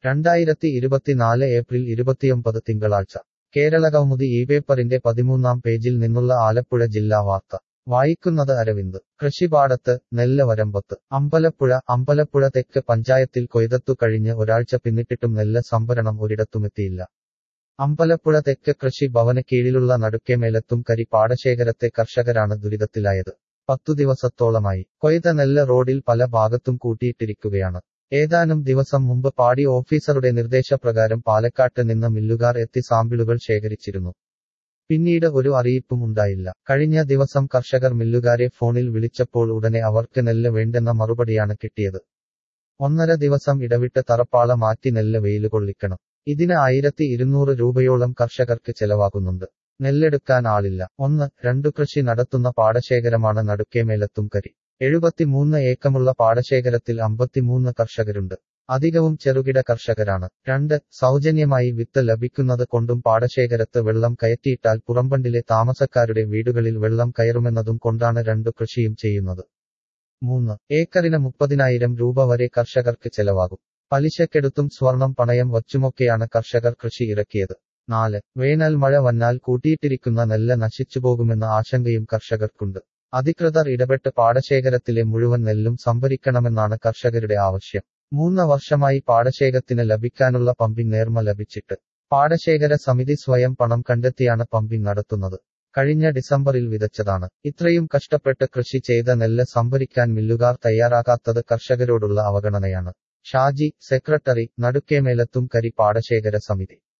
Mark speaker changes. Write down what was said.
Speaker 1: രണ്ടായിരത്തി ഇരുപത്തിനാല് ഏപ്രിൽ ഇരുപത്തിയൊമ്പത് തിങ്കളാഴ്ച കേരളകൗമുദി ഈ പേപ്പറിന്റെ പതിമൂന്നാം പേജിൽ നിന്നുള്ള ആലപ്പുഴ ജില്ലാ വാർത്ത വായിക്കുന്നത് അരവിന്ദ് കൃഷിപാടത്ത് നെല്ല് വരമ്പത്ത് അമ്പലപ്പുഴ അമ്പലപ്പുഴ തെക്ക് പഞ്ചായത്തിൽ കൊയ്തത്തു കഴിഞ്ഞ് ഒരാഴ്ച പിന്നിട്ടിട്ടും നെല്ല് സംഭരണം ഒരിടത്തുമെത്തിയില്ല അമ്പലപ്പുഴ തെക്ക് കൃഷി ഭവന് കീഴിലുള്ള നടുക്കേമേലത്തും കരി പാടശേഖരത്തെ കർഷകരാണ് ദുരിതത്തിലായത് പത്തു ദിവസത്തോളമായി കൊയ്ത നെല്ല് റോഡിൽ പല ഭാഗത്തും കൂട്ടിയിട്ടിരിക്കുകയാണ് ഏതാനും ദിവസം മുമ്പ് പാടി ഓഫീസറുടെ നിർദ്ദേശപ്രകാരം പാലക്കാട്ട് നിന്ന് മില്ലുകാർ എത്തി സാമ്പിളുകൾ ശേഖരിച്ചിരുന്നു പിന്നീട് ഒരു അറിയിപ്പും ഉണ്ടായില്ല കഴിഞ്ഞ ദിവസം കർഷകർ മില്ലുകാരെ ഫോണിൽ വിളിച്ചപ്പോൾ ഉടനെ അവർക്ക് നെല്ല് വേണ്ടെന്ന മറുപടിയാണ് കിട്ടിയത് ഒന്നര ദിവസം ഇടവിട്ട് തറപ്പാള മാറ്റി നെല്ല് വെയില് കൊള്ളിക്കണം ഇതിന് ആയിരത്തി ഇരുന്നൂറ് രൂപയോളം കർഷകർക്ക് ചെലവാകുന്നുണ്ട് നെല്ലെടുക്കാൻ ആളില്ല ഒന്ന് രണ്ടു കൃഷി നടത്തുന്ന പാടശേഖരമാണ് നടുക്കേമേലത്തും കരി എഴുപത്തിമൂന്ന് ഏക്കമുള്ള പാടശേഖരത്തിൽ അമ്പത്തിമൂന്ന് കർഷകരുണ്ട് അധികവും ചെറുകിട കർഷകരാണ് രണ്ട് സൗജന്യമായി വിത്ത് ലഭിക്കുന്നത് കൊണ്ടും പാടശേഖരത്ത് വെള്ളം കയറ്റിയിട്ടാൽ പുറമ്പണ്ടിലെ താമസക്കാരുടെ വീടുകളിൽ വെള്ളം കയറുമെന്നതും കൊണ്ടാണ് രണ്ടു കൃഷിയും ചെയ്യുന്നത് മൂന്ന് ഏക്കറിന് മുപ്പതിനായിരം രൂപ വരെ കർഷകർക്ക് ചെലവാകും പലിശക്കെടുത്തും സ്വർണം പണയം വച്ചുമൊക്കെയാണ് കർഷകർ കൃഷി ഇറക്കിയത് നാല് വേനൽ മഴ വന്നാൽ കൂട്ടിയിട്ടിരിക്കുന്ന നെല്ല് നശിച്ചുപോകുമെന്ന ആശങ്കയും കർഷകർക്കുണ്ട് അധികൃതർ ഇടപെട്ട് പാടശേഖരത്തിലെ മുഴുവൻ നെല്ലും സംഭരിക്കണമെന്നാണ് കർഷകരുടെ ആവശ്യം മൂന്ന് വർഷമായി പാടശേഖരത്തിന് ലഭിക്കാനുള്ള പമ്പിംഗ് നേർമ ലഭിച്ചിട്ട് പാടശേഖര സമിതി സ്വയം പണം കണ്ടെത്തിയാണ് പമ്പിംഗ് നടത്തുന്നത് കഴിഞ്ഞ ഡിസംബറിൽ വിതച്ചതാണ് ഇത്രയും കഷ്ടപ്പെട്ട് കൃഷി ചെയ്ത നെല്ല് സംഭരിക്കാൻ മില്ലുകാർ തയ്യാറാകാത്തത് കർഷകരോടുള്ള അവഗണനയാണ് ഷാജി സെക്രട്ടറി നടുക്കേമേലത്തും കരി പാടശേഖര സമിതി